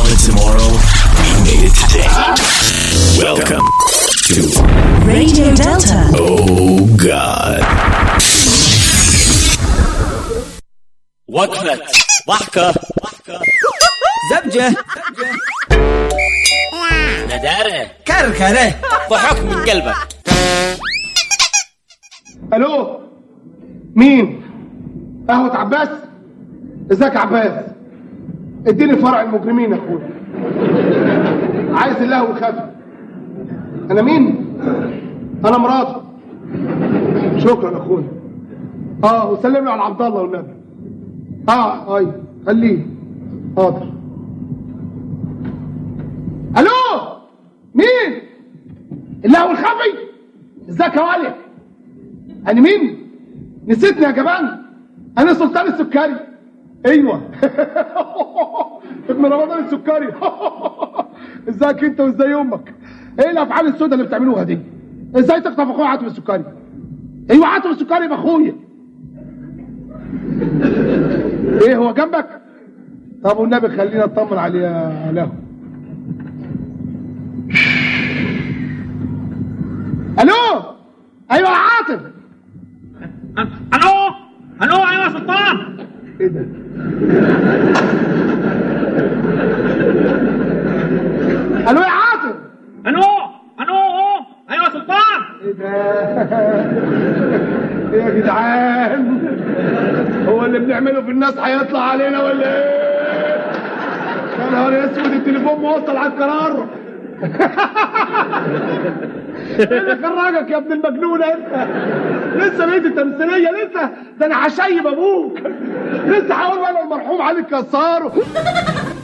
wanted tomorrow, we made it today. Welcome to Radio Delta. Oh God. وقفة ضحكة زبجة ندارة كركرة ضحك من قلبك الو مين قهوة عباس ازيك يا عباس اديني فرع المجرمين يا اخويا عايز اللهو الخفي انا مين انا مراته شكرا يا اخويا اه وسلم لي على عبد الله والنبي اه اي خليه حاضر الو مين اللهو الخفي ازيك يا ولي انا مين نسيتني يا جبان انا سلطان السكري ايوه ابن رمضان السكري ازيك انت وازاي امك ايه الافعال السوداء اللي بتعملوها دي ازاي تخطف اخويا عاطف السكري ايوه عاطف السكري يبقى اخويا ايه هو جنبك طب والنبي خلينا اطمن عليه يا له الو ايوه يا عاطف الو الو ايوه يا سلطان ايه ده الو يا عاطف الو الو ايوه يا سلطان ايه ده ايه يا جدعان هو اللي بنعمله في الناس هيطلع علينا ولا ايه يا نهار اسود التليفون موصل على القرار ايه اللي خرجك يا ابن المجنون انت لسه بقيت التمثيليه لسه ده انا هشيب ابوك لسه هقول انا المرحوم علي الكسار